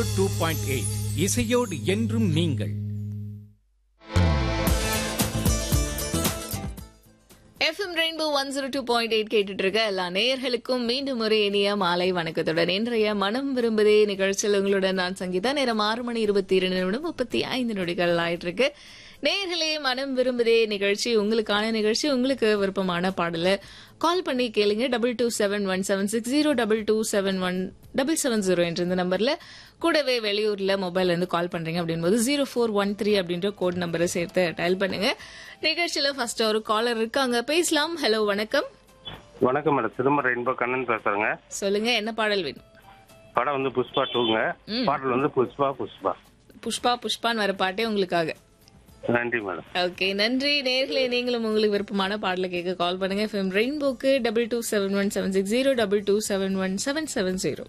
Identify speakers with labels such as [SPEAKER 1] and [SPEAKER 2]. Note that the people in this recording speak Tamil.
[SPEAKER 1] ஜீரோ டூ பாயிண்ட் எயிட் இசையோடு என்றும் நீங்கள்
[SPEAKER 2] FM rainbow one zero two point eight கேட்டுட்டு இருக்க எல்லா நேயர்களுக்கும் மீண்டும் ஒரு இனிய மாலை வணக்கத்துடன் இன்றைய மனம் விரும்புதே நிகழ்ச்சியில் உங்களுடன் நான் சங்கீதா நேரம் ஆறு மணி இருபத்தி இரண்டு நிமிடம் முப்பத்தி ஐந்து நொடிகள் ஆயிட்டு இருக்கு நேயர்களே மனம் விரும்புதே நிகழ்ச்சி உங்களுக்கான நிகழ்ச்சி உங்களுக்கு விருப்பமான பாடல கால் பண்ணி கேளுங்க double two seven one seven six zero double two seven one double seven zero என்ற இந்த நம்பர்ல கூடவே வெளியூர்ல மொபைல்ல இருந்து கால் பண்றீங்க அப்படின்போது ஜீரோ ஃபோர் ஒன் த்ரீ அப்படின்ற கோட் நம்பரை சேர்த்து டயல் பண்ணுங்க நிகழ்ச்சியில ஃபர்ஸ்ட் ஒரு காலர் இருக்காங்க பேசலாம் ஹலோ வணக்கம்
[SPEAKER 3] வணக்கம் மேடம் திரும்ப ரெயின்போ கண்ணன் பேசுறேங்க
[SPEAKER 2] சொல்லுங்க என்ன பாடல் வேணும்
[SPEAKER 3] படம் வந்து புஷ்பா டூங்க பாடல் வந்து புஷ்பா புஷ்பா
[SPEAKER 2] புஷ்பா புஷ்பான்னு வர பாட்டே உங்களுக்காக
[SPEAKER 3] நன்றி மேடம்
[SPEAKER 2] ஓகே நன்றி நேர்களே நீங்களும் உங்களுக்கு விருப்பமான பாடலை கேட்க கால் பண்ணுங்க எஃப்எம் ரெயின்போக்கு double two seven one seven six zero double two seven one seven seven zero